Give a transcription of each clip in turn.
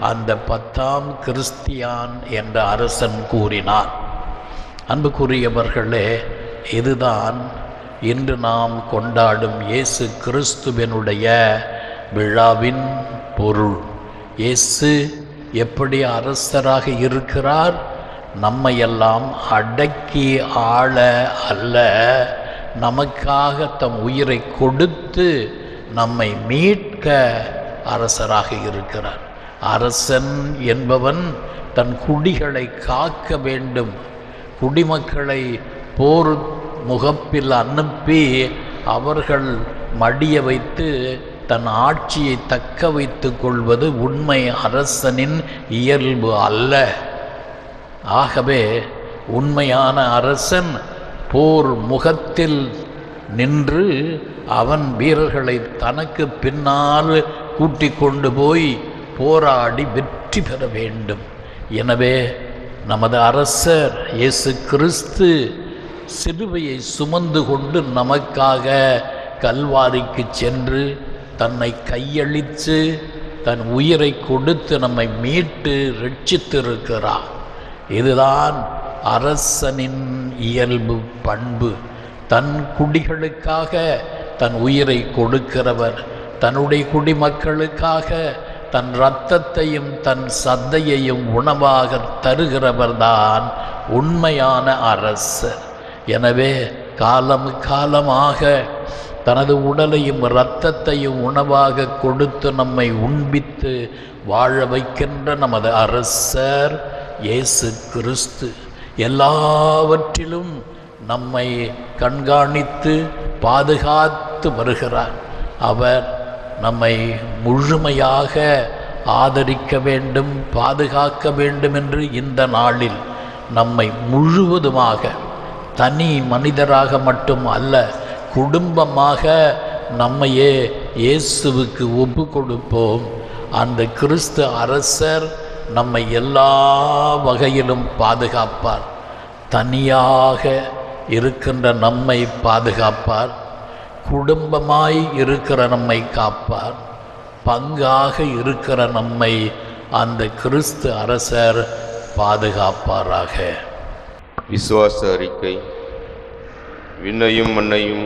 அந்த பத்தாம் கிறிஸ்தியான் என்ற அரசன் கூறினார் அன்புக்குரியவர்களே இதுதான் இன்று நாம் கொண்டாடும் இயேசு கிறிஸ்துவனுடைய விழாவின் பொருள் இயேசு எப்படி அரசராக இருக்கிறார் நம்மையெல்லாம் அடக்கி ஆள அல்ல நமக்காக தம் உயிரை கொடுத்து நம்மை மீட்க அரசராக இருக்கிறார் அரசன் என்பவன் தன் குடிகளை காக்க வேண்டும் குடிமக்களை போர் முகப்பில் அனுப்பி அவர்கள் மடிய வைத்து தன் ஆட்சியை தக்க வைத்துக் கொள்வது உண்மை அரசனின் இயல்பு அல்ல ஆகவே உண்மையான அரசன் போர் முகத்தில் நின்று அவன் வீரர்களை தனக்கு பின்னால் கூட்டிக் கொண்டு போய் போராடி வெற்றி பெற வேண்டும் எனவே நமது அரசர் இயேசு கிறிஸ்து சிலுவையை சுமந்து கொண்டு நமக்காக கல்வாரிக்கு சென்று தன்னை கையளித்து தன் உயிரை கொடுத்து நம்மை மீட்டு ரட்சித்திருக்கிறார் இதுதான் அரசனின் இயல்பு பண்பு தன் குடிகளுக்காக தன் உயிரை கொடுக்கிறவர் தன்னுடைய குடிமக்களுக்காக தன் இரத்தத்தையும் தன் சத்தையையும் உணவாக தருகிறவர்தான் உண்மையான அரசர் எனவே காலம் காலமாக தனது உடலையும் இரத்தத்தையும் உணவாக கொடுத்து நம்மை உண்பித்து வாழ வைக்கின்ற நமது அரசர் இயேசு கிறிஸ்து எல்லாவற்றிலும் நம்மை கண்காணித்து பாதுகாத்து வருகிறார் அவர் நம்மை முழுமையாக ஆதரிக்க வேண்டும் பாதுகாக்க வேண்டும் என்று இந்த நாளில் நம்மை முழுவதுமாக தனி மனிதராக மட்டும் அல்ல குடும்பமாக நம்மையே இயேசுவுக்கு ஒப்பு கொடுப்போம் அந்த கிறிஸ்து அரசர் நம்மை எல்லா வகையிலும் பாதுகாப்பார் தனியாக இருக்கின்ற நம்மை பாதுகாப்பார் குடும்பமாய் இருக்கிற நம்மை காப்பார் பங்காக இருக்கிற நம்மை அந்த கிறிஸ்து அரசர் பாதுகாப்பாராக விசுவாச அறிக்கை விண்ணையும் மண்ணையும்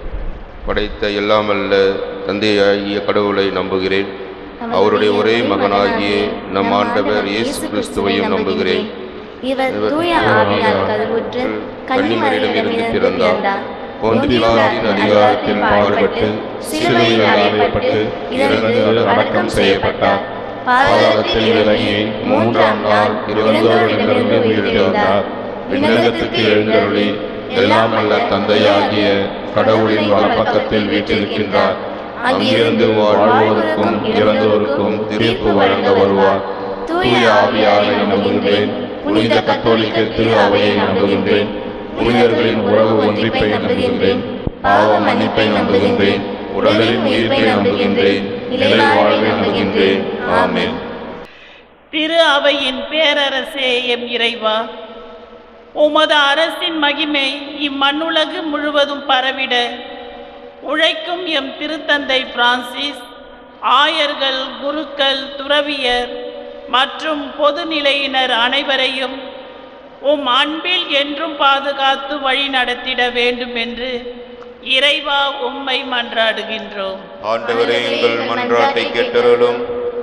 படைத்த எல்லாமல்ல தந்தையாகிய கடவுளை நம்புகிறேன் அவருடைய ஒரே மகனாகிய நம் ஆண்டவர் இயேசு கிறிஸ்துவையும் நம்புகிறேன் இவர் தூய ஆவியால் கருவுற்று கன்னிமரியிடமிருந்து பிறந்தார் பொந்திலாரின் அதிகாரத்தில் பாடுபட்டு சிலுவையில் அறையப்பட்டு இறந்து அடக்கம் செய்யப்பட்டார் பாதாளத்தில் இறங்கி மூன்றாம் நாள் இறந்தோரிடமிருந்து உயிர்த்தெழுந்தார் விண்ணகத்துக்கு எழுந்தருளி எல்லாம் அல்ல தந்தையாகிய கடவுளின் வலப்பக்கத்தில் வீற்றிருக்கின்றார் அங்கிருந்து வாழ்வோருக்கும் இறந்தோருக்கும் தீர்ப்பு வழங்க வருவார் தூய ஆவியாரை நம்புகின்றேன் புனித கத்தோலிக்க திரு அவையை நம்புகின்றேன் புனிதர்களின் உறவு ஒன்றிப்பை நம்புகின்றேன் பாவ மன்னிப்பை நம்புகின்றேன் உடலின் உயிர்ப்பை நம்புகின்றேன் நிலை வாழ்வை நம்புகின்றேன் ஆமென் திரு அவையின் பேரரசே எம் இறைவா உமது அரசின் மகிமை இம்மண்ணுலகு முழுவதும் பரவிட உழைக்கும் எம் திருத்தந்தை பிரான்சிஸ் ஆயர்கள் குருக்கள் துறவியர் மற்றும் பொதுநிலையினர் அனைவரையும் உம் அன்பில் என்றும் பாதுகாத்து வழி நடத்திட வேண்டும் என்று இறைவா உம்மை மன்றாடுகின்றோம் ஆண்டவரே எங்கள் மன்றாட்டை கேட்டருளும்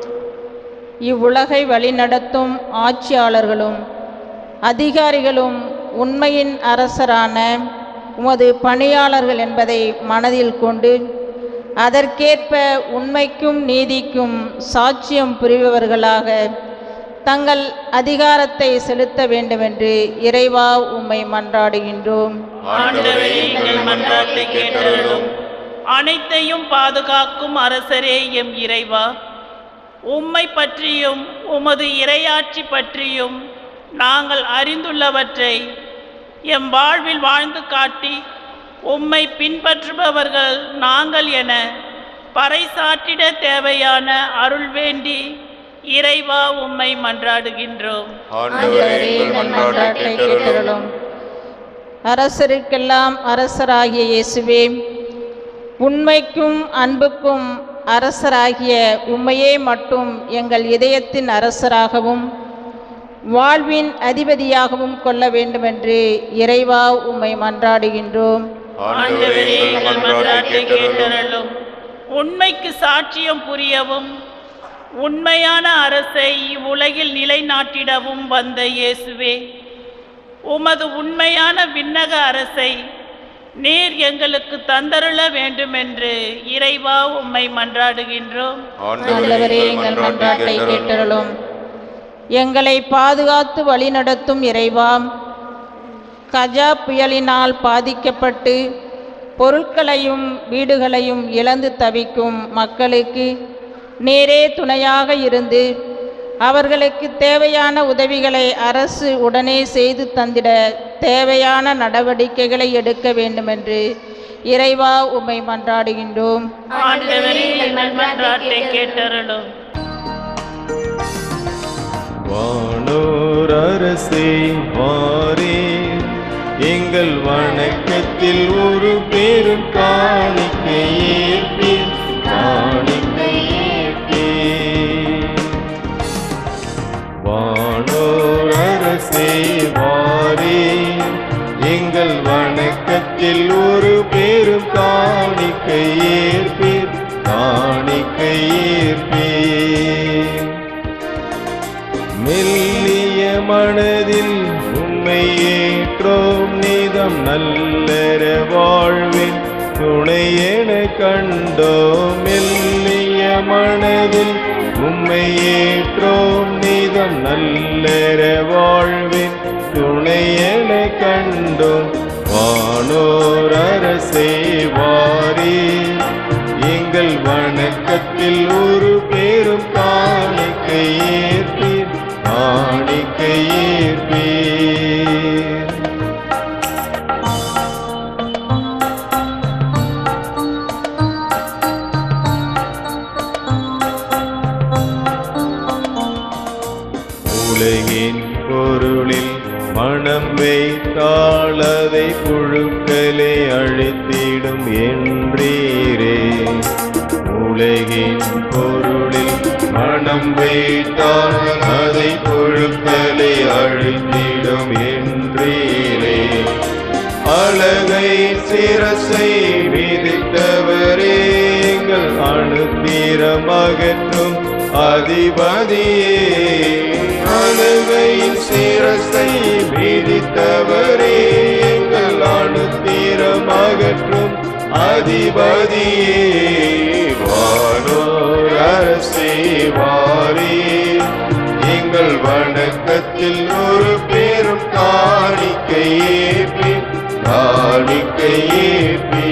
இவ்வுலகை வழிநடத்தும் ஆட்சியாளர்களும் அதிகாரிகளும் உண்மையின் அரசரான உமது பணியாளர்கள் என்பதை மனதில் கொண்டு அதற்கேற்ப உண்மைக்கும் நீதிக்கும் சாட்சியம் புரிபவர்களாக தங்கள் அதிகாரத்தை செலுத்த வேண்டுமென்று இறைவா உம்மை மன்றாடுகின்றோம் ஆண்டவரே எங்கள் மன்றாட்டை கேட்டருளும் அனைத்தையும் பாதுகாக்கும் அரசரே எம் இறைவா உம்மை பற்றியும் உமது இறையாட்சி பற்றியும் நாங்கள் அறிந்துள்ளவற்றை எம் வாழ்வில் வாழ்ந்து காட்டி உம்மை பின்பற்றுபவர்கள் நாங்கள் என பறைசாற்றிட தேவையான அருள் வேண்டி இறைவா உம்மை மன்றாடுகின்றோம் ஆண்டவரே எங்கள் மன்றாட்டை கேட்டருளும் அரசருக்கெல்லாம் அரசராகிய இயேசுவே உண்மைக்கும் அன்புக்கும் அரசராகிய உம்மையே மட்டும் எங்கள் இதயத்தின் அரசராகவும் வாழ்வின் அதிபதியாகவும் கொள்ள வேண்டுமென்று இறைவா உம்மை மன்றாடுகின்றோம் ஆண்டவரே எங்கள் மன்றாட்டை கேட்டருளும் உண்மைக்கு சாட்சியம் புரியவும் உண்மையான அரசை இவ்வுலகில் நிலைநாட்டிடவும் வந்த இயேசுவே உமது உண்மையான விண்ணக அரசை நீர் எங்களுக்கு தந்தருள வேண்டுமென்று இறைவா உம்மை மன்றாடுகின்றோம் ஆண்டவரே எங்கள் மன்றாட்டை கேட்டருளும் எங்களை பாதுகாத்து வழிநடத்தும் இறைவாம் கஜா புயலினால் பாதிக்கப்பட்டு பொருட்களையும் வீடுகளையும் இழந்து தவிக்கும் மக்களுக்கு நேரே துணையாக இருந்து அவர்களுக்கு தேவையான உதவிகளை அரசு உடனே செய்து தந்திட தேவையான நடவடிக்கைகளை எடுக்க வேண்டுமென்று இறைவா உம்மை மன்றாடுகின்றோம் ஆண்டவரே எங்கள் மன்றாட்டை கேட்டருளும் வானோர் அரசே வாரே எங்கள் வணக்கத்தில் ஒரு பெரும் காணிக்கை ஏற்பீர் காணிக்கை ஏற்பீர் வானோர் அரசே வாரே எங்கள் வணக்கத்தில் ஒரு பெரும் காணிக்கை ஏற்பீர் காணிக்கை ஏற்பீர் மெல்லிய மனதில் உம்மை ஏற்றோம் நீதம் நல்லற வாழ்வின் துணையென கண்டோம் மெல்லிய மனதில் உம்மை ஏற்றோம் நீதம் நல்லற வாழ்வின் துணையென கண்டோம் வானோர் அரசே வாரே எங்கள் வணக்கத்தில் ஒரு பெரும் காணிக்கை ஏற்பீர் காணிக்கை ஏற்பீர் உலகின் பொருளில் மனம் வைத்தாளதை புழுக்களை அழித்திடும் என்றீரே உலகின் பொருளில் மனம் வைத்தால் அதை புழுக்களை அழித்திடும் என்றீரே அழகை சிரசை விதித்தவரே எங்கள் அணுத்தீரம் அகற்றும் அதிபதியே அழகை சிரசை விதித்தவரே எங்கள் அணுத்தீரம் அகற்றும் அதிபதியே வானோர் அரசே வாரே எங்கள் வணக்கத்தில் ஒரு பெரும் காணிக்கை ஏற்பி காணிக்கை ஏற்பி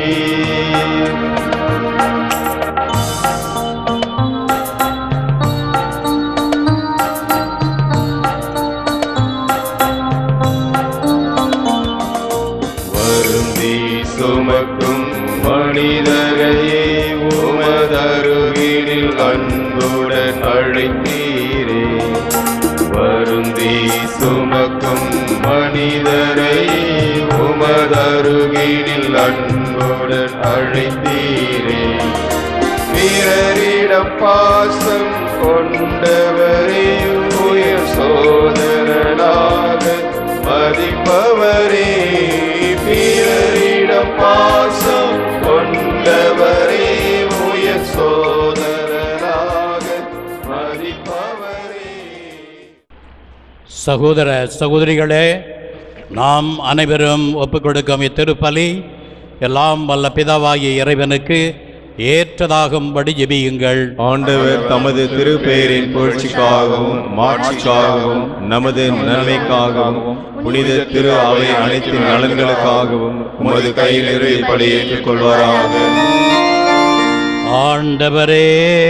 வருந்தி சுமக்கும் மனிதரையே உமதருகினில் அன்புடன் அழைத்தீரே வருந்தி சுமக்கும் மனிதரையே உமதருகினில் அன்புடன் அழைத்தீரே பிறரிடம் பாசம் கொண்டவரே உயர் சோதரனாக மதிப்பவரே பிறரிடம் பாசம் கொண்டவரே உயர் சோதரனாக மதிப்பவரே சகோதர சகோதரிகளே நாம் அனைவரும் ஒப்புக்கொடுக்கும் இத்திருப்பலி எல்லாம் வல்ல பிதாவாகிய இறைவனுக்கு ஏற்றதாகும்படி ஜெபியுங்கள் ஆண்டவர் தமது திருப்பெயரின் புகழ்ச்சிக்காகவும் மாட்சிக்காகவும் நமது நன்மைக்காகவும் புனித திரு அவை அனைத்து நலன்களுக்காகவும் உமது கையில் இருப்படி ஏற்றுக்கொள்வாராக ஆண்டவரே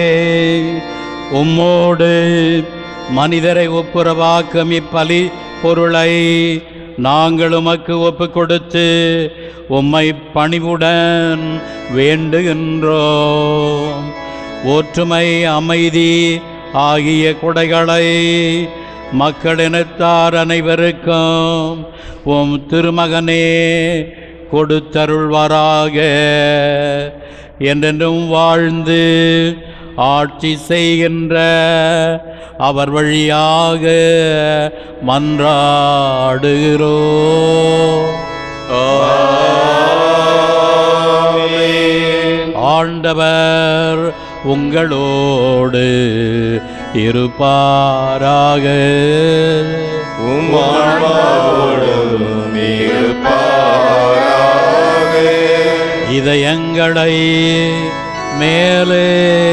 உம்மோடு மனிதரை ஒப்புரவாக்கும் இப்பலி பொருளை நாங்கள் உமக்கு ஒப்பு கொடுத்து உம்மை பணிவுடன் வேண்டுகின்றோம் ஒற்றுமை அமைதி ஆகிய கொடைகளை மக்களினத்தார் அனைவருக்கும் உம் திருமகனே கொடுத்தருள்வாராக என்றென்றும் வாழ்ந்து ஆட்சி செய்கின்ற அவர் வழியாக மன்றாடுகிறோ ஆண்டவர் உங்களோடு இருப்பாராக உம்மாவோடும் இருப்பாராக இதயங்களை மேலே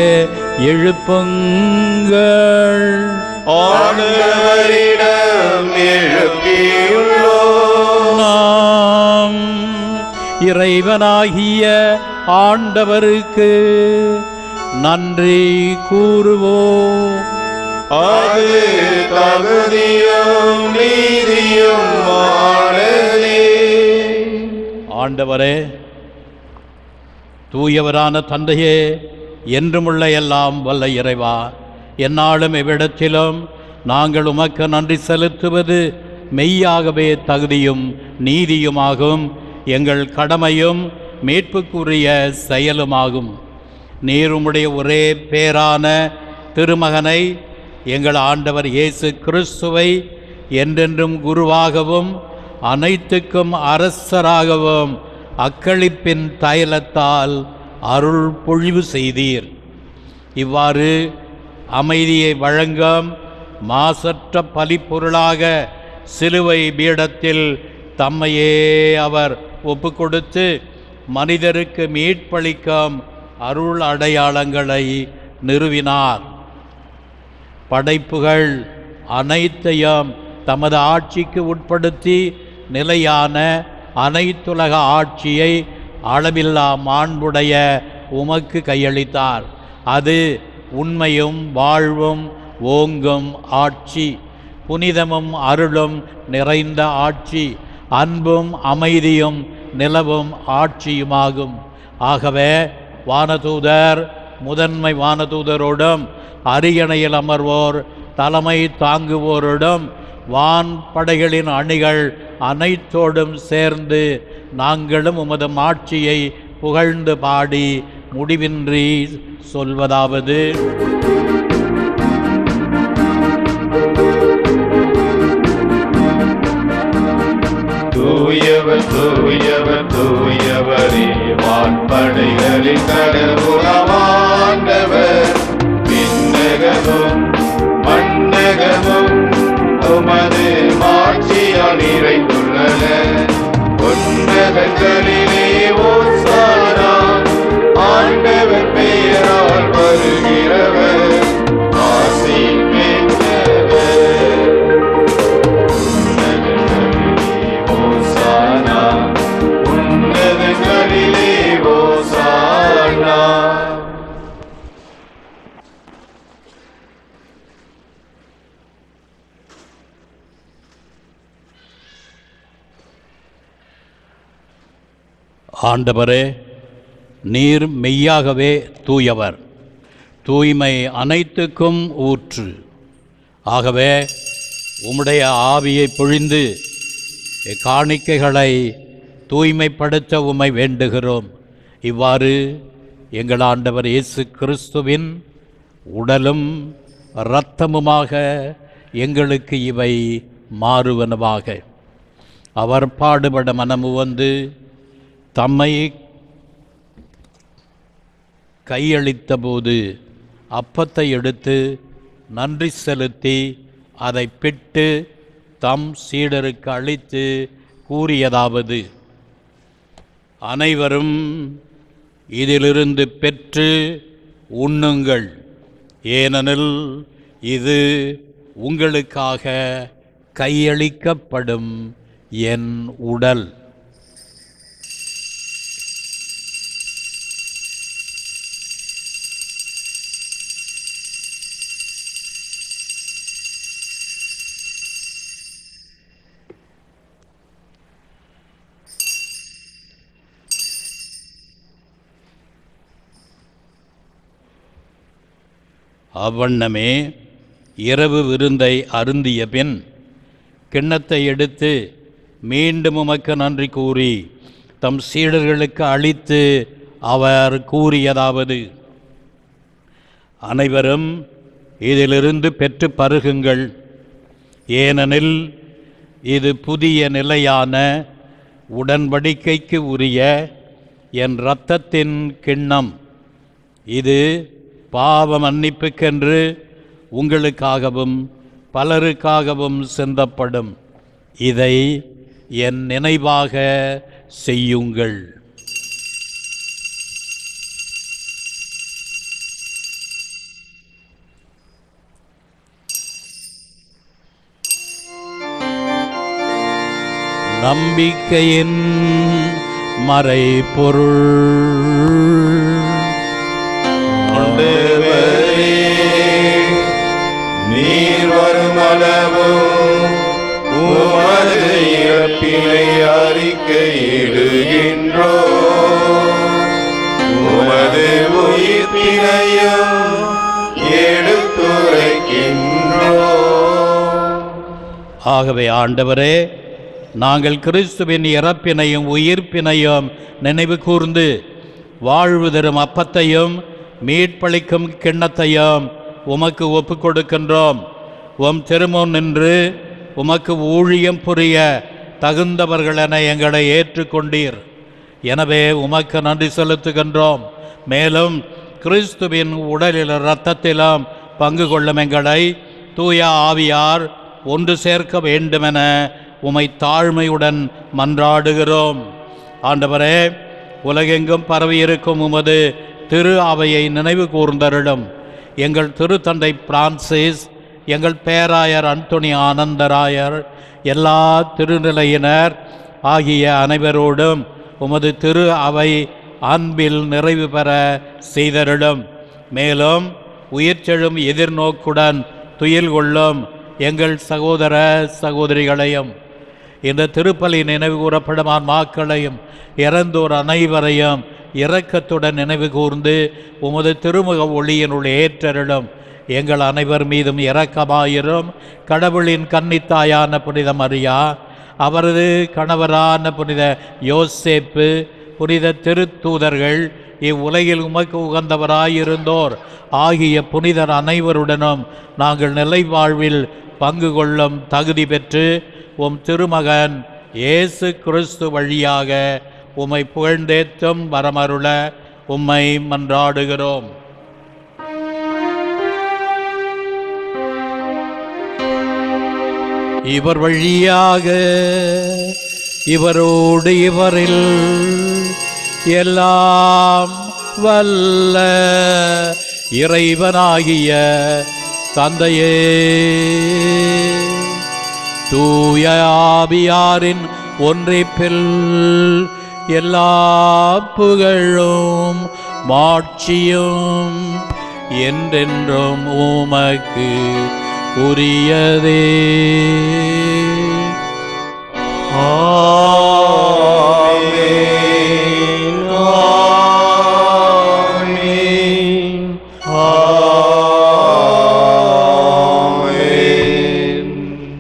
எழுப்புங்கள் ஆண்டவரிடம் எழுப்பியுள்ளோம் நாம் இறைவனாகிய ஆண்டவருக்கு நன்றி கூறுவோம் அது தகுதியும் நீதியும் ஆனதே ஆண்டவரே தூயவரான தந்தையே என்றுமுள்ள எல்லாம் வல்ல இறைவா எந்நாளும் இவ்விடத்திலும் நாங்கள் உமக்கு நன்றி செலுத்துவது மெய்யாகவே தகுதியும் நீதியுமாகும் எங்கள் கடமையும் மீட்புக்குரிய செயலுமாகும் நீர் உம்முடைய ஒரே பேரான திருமகனை எங்கள் ஆண்டவர் இயேசு கிறிஸ்துவை என்றென்றும் குருவாகவும் அனைத்துக்கும் அரசராகவும் அக்களிப்பின் தைலத்தால் அருள் பொழிவு செய்தீர் இவ்வாறு அமைதியை வழங்கும் மாசற்ற பலிப்பொருளாக சிலுவை பீடத்தில் தம்மையே அவர் ஒப்புக்கொடுத்து மனிதருக்கு மீட்பளிக்கும் அருள் அடையாளங்களை நிறுவினார் படைப்புகள் அனைத்தையும் தமது ஆட்சிக்கு உட்படுத்தி நிலையான அனைத்துலக ஆட்சியை அளவில்லா மாண்புடைய உமக்கு கையளித்தார் அது உண்மையும் வாழ்வும் ஓங்கும் ஆட்சி புனிதமும் அருளும் நிறைந்த ஆட்சி அன்பும் அமைதியும் நிலவும் ஆட்சியுமாகும் ஆகவே வானதூதர் முதன்மை வானதூதரோடும் அரியணையில் அமர்வோர் தலைமை தாங்குவோரிடம் வான் படைகளின் அணிகள் அனைத்தோடும் சேர்ந்து நாங்களும் உமது மாட்சியை புகழ்ந்து பாடி முடிவின்றி சொல்வதாவது தூயவர் தூயவர் தூயவரே வான்படைகளின் கடவுளமாண்டவர் விண்ணகமும் மண்ணகமும் உமது மாட்சியால் நிறைந்துள்ளன உன்னதங்களிலே ஓசானா ஆண்டவர் பெயரால் வருகிறவர் ஆசி பெற்றவர் ஓசானா உன்னதங்களிலே ஓசானா ஆண்டவரே நீர் மெய்யாகவே தூயவர் தூய்மை அனைத்துக்கும் ஊற்று ஆகவே உம்முடைய ஆவியை பொழிந்து காணிக்கைகளை தூய்மைப்படுத்த உம்மை வேண்டுகிறோம் இவ்வாறு எங்கள் ஆண்டவர் இயேசு கிறிஸ்துவின் உடலும் இரத்தமுமாக எங்களுக்கு இவை மாறுவனவாக அவர் பாடுபட மனமு வந்து தம்மை கையளித்தபோது அப்பத்தை எடுத்து நன்றி செலுத்தி அதை பிட்டு தம் சீடருக்கு அளித்து கூறியதாவது அனைவரும் இதிலிருந்து பெற்று உண்ணுங்கள் ஏனெனில் இது உங்களுக்காக கையளிக்கப்படும் என் உடல் அவ்வண்ணமே இரவு விருந்தை அருந்திய பின் கிண்ணத்தை எடுத்து மீண்டும் உமக்கு நன்றி கூறி தம் சீடர்களுக்கு அளித்து அவர் கூறியதாவது அனைவரும் இதிலிருந்து பெற்று பருகுங்கள் ஏனெனில் இது புதிய நிலையான உடன்படிக்கைக்கு உரிய என் இரத்தத்தின் கிண்ணம் இது பாவ மன்னிப்புக்கென்று உங்களுக்காகவும் பலருக்காகவும் சிந்தப்படும் இதை என் நினைவாக செய்யுங்கள் நம்பிக்கையின் மறைபொருள் ஆண்டவரே, நீர் வருமளவும் உமது இறப்பினை அறிக்கையிடுகின்றோ உமது உயிர்ப்பினையும் எடுத்துரைக்கின்றோ ஆகவே ஆண்டவரே நாங்கள் கிறிஸ்துவின் இறப்பினையும் உயிர்ப்பினையும் நினைவு கூர்ந்து வாழ்வு தரும் அப்பத்தையும் மீட்பளிக்கும் கிண்ணத்தையும் உமக்கு ஒப்புக் கொடுக்கின்றோம் உம் திருமுன் நின்று உமக்கு ஊழியம் புரிய தகுந்தவர்களென எங்களை ஏற்றுக்கொண்டீர் எனவே உமக்கு நன்றி செலுத்துகின்றோம் மேலும் கிறிஸ்துவின் உடலில் இரத்தத்திலும் பங்கு கொள்ளும் எங்களை தூய ஆவியார் ஒன்று சேர்க்க வேண்டுமென உமை தாழ்மையுடன் மன்றாடுகிறோம் ஆண்டவரே உலகெங்கும் பரவியிருக்கும் உமது திரு அவையை நினைவு கூர்ந்தருளும் எங்கள் திருத்தந்தை பிரான்சிஸ் எங்கள் பேராயர் அந்தோணி ஆனந்தராயர் எல்லா திருநிலையினர் ஆகிய அனைவரோடும் உமது திரு அவை அன்பில் நிறைவு பெற செய்தருளும் மேலும் உயிர்ச்செழும் எதிர்நோக்குடன் துயில் கொள்ளும் எங்கள் சகோதர சகோதரிகளையும் இந்த திருப்பலி நினைவு கூறப்படும் ஆன்மாக்களையும் இறந்தோர் அனைவரையும் இரக்கத்துடன் நினைவு கூர்ந்து உமது திருமுக ஒளியினுள் ஏற்றருளும் எங்கள் அனைவர் மீதும் இரக்கமாயிரும் கடவுளின் கன்னித்தாயான புனித மரியா அவரது கணவரான புனித யோசேப்பு புனித திருத்தூதர்கள் இவ்வுலகில் உமக்கு உகந்தவராயிருந்தோர் ஆகிய புனிதர் அனைவருடனும் நாங்கள் நிலை வாழ்வில் பங்கு கொள்ளும் தகுதி பெற்று உம் திருமகன் இயேசு கிறிஸ்து வழியாக உம்மை புகழ்ந்தேத்தும் வரமருள உம்மை மன்றாடுகிறோம் இவர் வழியாக இவரோடு இவரில் எல்லாம் வல்ல இறைவனாகிய தந்தையே தூய ஆவியாரின் ஒன்றிப்பில் எல்லா புகழும் மாட்சியும் என்றென்றும் உமக்கு உரியதே ஆமென் ஆமென் ஆமென்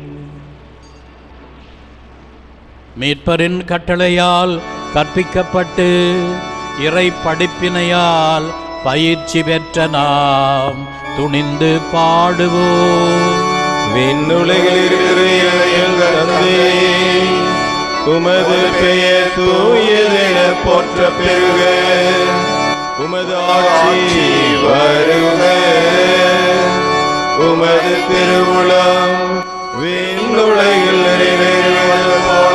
மீட்பரின் கட்டளையால் கற்பிக்கப்பட்டு இறை படிப்பினையால் பயிற்சி பெற்ற நாம் துணிந்து பாடுவோம் விண்ணுலகில் இருக்கிற எங்கள் தந்தையே உமது பெயர் தூயதென போற்ற பெருக உமது ஆட்சி வருக உமது திருவுளம் விண்ணுலகில் நிறைவேறுவது போல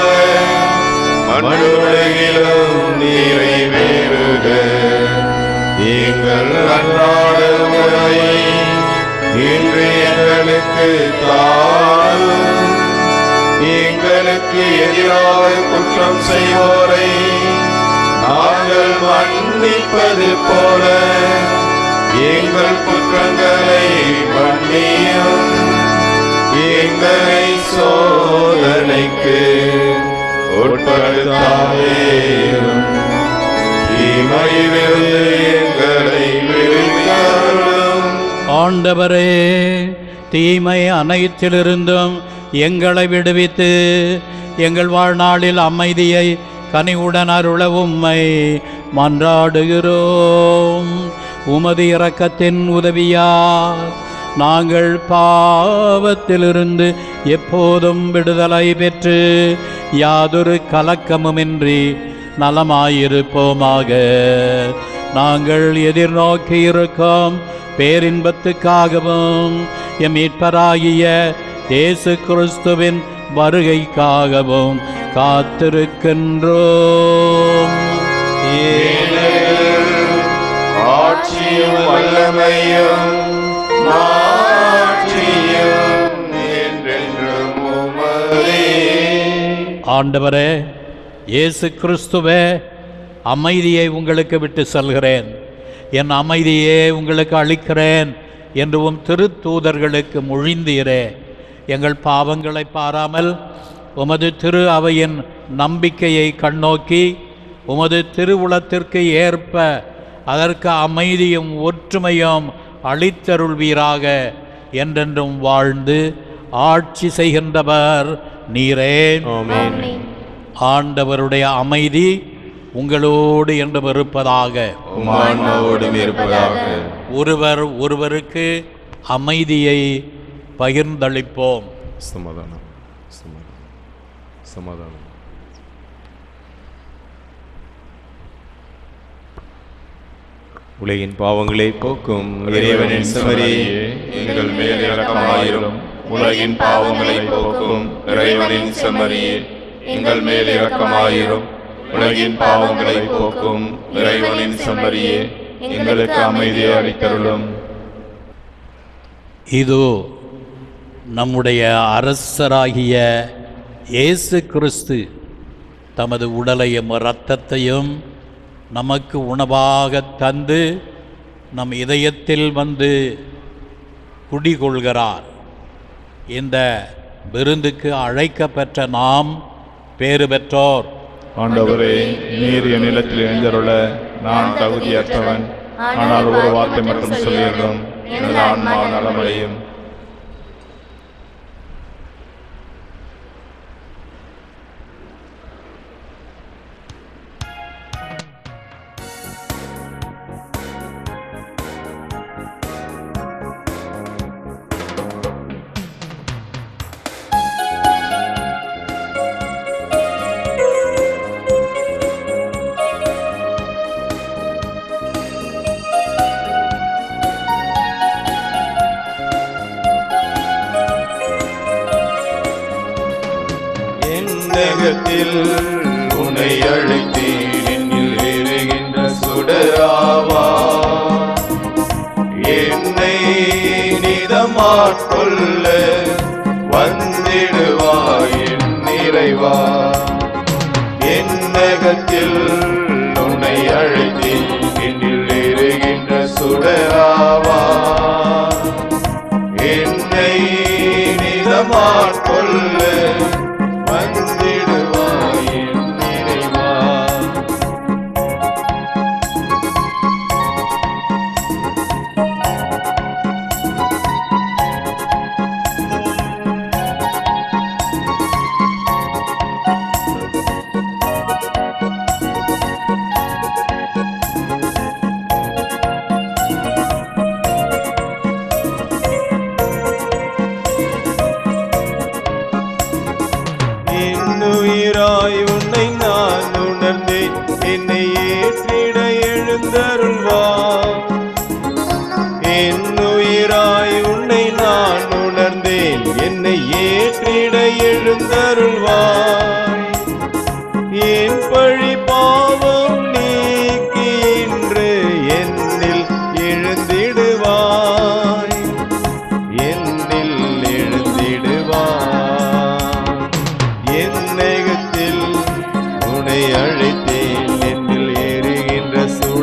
மண்ணுலகிலும் நிறைவேறுக எங்கள் அன்றாட உணவை இன்று எங்களுக்கு தாரும் எங்களுக்கு எதிராக குற்றம் செய்வோரை நாங்கள் மன்னிப்பது போல எங்கள் குற்றங்களை மன்னியும் எங்களை சோதனைக்கு உட்படுத்தாதேயும் தீமையிலிருந்து எங்களை விடுவித்தாரும் ஆண்டவரே தீமை அனைத்திலிருந்தும் எங்களை விடுவித்து எங்கள் வாழ்நாளில் அமைதியை கனிவுடன் அருள உம்மை மன்றாடுகிறோம் உமது இரக்கத்தின் உதவியால் நாங்கள் பாவத்திலிருந்து எப்போதும் விடுதலை பெற்று யாதொரு கலக்கமுமின்றி நலமாயிருப்போமாக நாங்கள் எதிர்நோக்கி இருக்கும் பேரின்பத்துக்காகவும் எம் மீட்பராகிய இயேசு கிறிஸ்துவின் வருகைக்காகவும் காத்திருக்கின்றோம் ஏனெனில் ஆட்சியும் வல்லமையும் மாட்சியும் என்றென்றும் உமதே ஆண்டவரே இயேசு கிறிஸ்துவே அமைதியை உங்களுக்கு விட்டு செல்கிறேன் என் அமைதியே உங்களுக்கு அளிக்கிறேன் என்று உம் திருத்தூதர்களுக்கு மொழிந்தீரே எங்கள் பாவங்களை பாராமல் உமது திரு அவையின் நம்பிக்கையை கண்ணோக்கி உமது திருவுளத்திற்கு ஏற்ப அதற்கு அமைதியும் ஒற்றுமையும் அளித்தருள்வீராக என்றென்றும் வாழ்ந்து ஆட்சி செய்கின்றவர் நீரே ஆமென் ஆண்டவருடைய அமைதி உங்களோடு என்றும் இருப்பதாக உமான்மாவோடும் இருப்பதாக ஒருவர் ஒருவருக்கு அமைதியை பகிர்ந்தளிப்போம் சமாதானம் சமாதானம் சமாதானம் உலகின் பாவங்களை போக்கும் இறைவனின் செமரியே எங்கள் மேல் இரக்கமாயிரும் உலகின் பாவங்களை போக்கும் இறைவனின் செமரியே எங்கள் மேல் இரக்கமாயிரும் உலகின் பாவங்களை போக்கும் இறைவனின் செம்மறியே எங்களுக்கு அமைதியை அளித்தருளும் இதோ நம்முடைய அரசராகிய இயேசு கிறிஸ்து தமது உடலையும் இரத்தத்தையும் நமக்கு உணவாக தந்து நம் இதயத்தில் வந்து குடிகொள்கிறார் இந்த விருந்துக்கு அழைக்கப்பெற்ற நாம் பேறு பெற்றோர் ஆண்டவரே நீர் என் நிலத்தில் எழுந்தருள நான் தகுதியற்றவன் ஆனால் ஒரு வார்த்தை மட்டும் சொல்லியிருந்தோம் எனது ஆன்மா நலமடையும் என் நெகத்தில் உன்னை அழைத்தேன் என்னில் எரிகின்ற சுடராவா என்னை நிதமாட்கொள்ள வந்திடுவாய் என் நிறைவா என் நெகத்தில் உன்னை அழைத்தேன் என்னில் எரிகின்ற சுடராவா என்னை நிதமாட்கொள்ள வந்திடுவாய் என் நிறைவா என்னுயிராய் உன்னை நான் உணர்ந்தேன் என்னை ஏற்றிட எழுந்தருள்வார் என்னுயிராய் உன்னை நான் உணர்ந்தேன் என்னை ஏற்றிட எழுந்தருள்வாய் என் பழி பாவம் நீக்கி இன்று என்னில் எழுந்திடுவாய் என்னில் எழுந்திடுவாய் என் நெகத்தில் உன்னை அழைத்தேன் என்னில் எரிகின்ற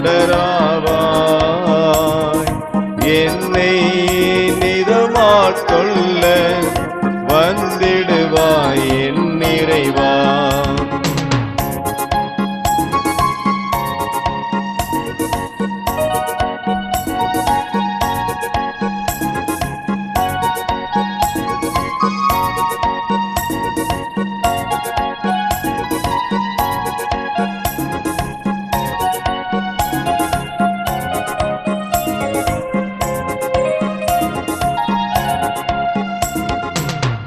சுடராவாய் என்னை நிதமாட்கொள்ள வந்திடுவாய் என் நிறைவா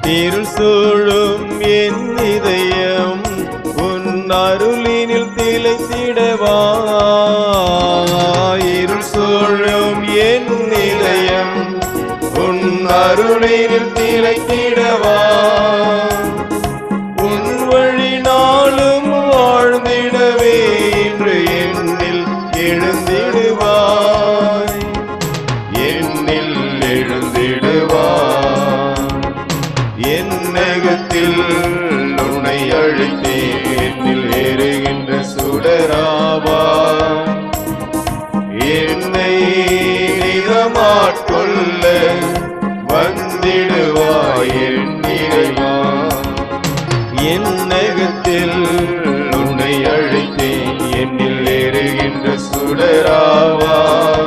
இருள் சூழும் என் இதயம் உன் அருளினில் திளைத்திடவா இருள் சூழும் என் இதயம் உன் அருளினில் திளைத்திடவா உன் வழி நாளும் வாழ்ந்திடவே இன்று என்னில் எழுந்திடுவாய் என்னில் எழுந்திடுவாய் என்னகத்தில் உன்னை அழைத்தே என்னில் ஏறுகின்ற சுடராவா என்னை நிறமாட்கொள்ள வந்திடுவாய் என் இறைவா என்னகத்தில் உன்னை அழைத்தேன் என்னில் ஏறுகின்ற சுடராவா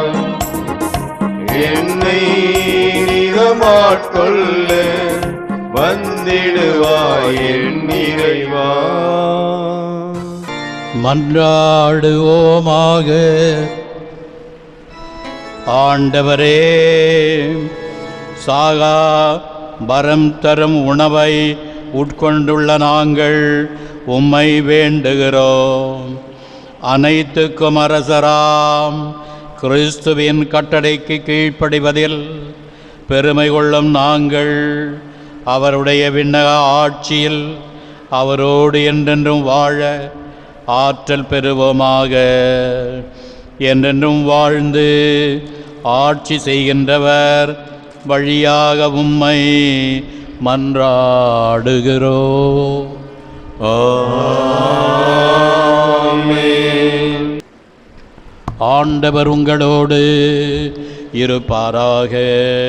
என்னை நிறமாட்கொள்ள வந்திடுவாய் என் இறைவா மன்றாடுவோமாக ஆண்டவரே சாகா வரம் தரும் உணவை உட்கொண்டுள்ள நாங்கள் உம்மை வேண்டுகிறோம் அனைத்துக்கும் அரசராம் கிறிஸ்துவின் கட்டளைக்கு கீழ்ப்படிவதில் பெருமை கொள்ளும் நாங்கள் அவருடைய விண்ணக ஆட்சியில் அவரோடு என்றென்றும் வாழ ஆற்றல் பெறுவோமாக என்றென்றும் வாழ்ந்து ஆட்சி செய்கின்றவர் வழியாக உம்மை மன்றாடுகிறோ ஆண்டவர் உங்களோடு இருப்பாராக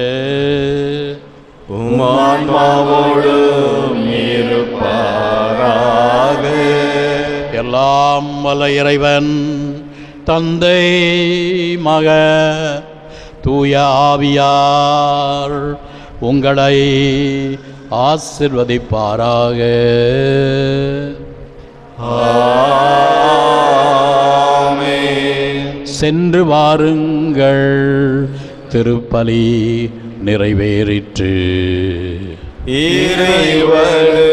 உமான்மாவோடும் இருப்பாராக எல்லாம் வல்ல இறைவன் தந்தை மக தூய ஆவியார் உங்களை ஆசிர்வதிப்பாராக சென்று வாருங்கள் திருப்பலி நிறைவேறிற்று இறைவனு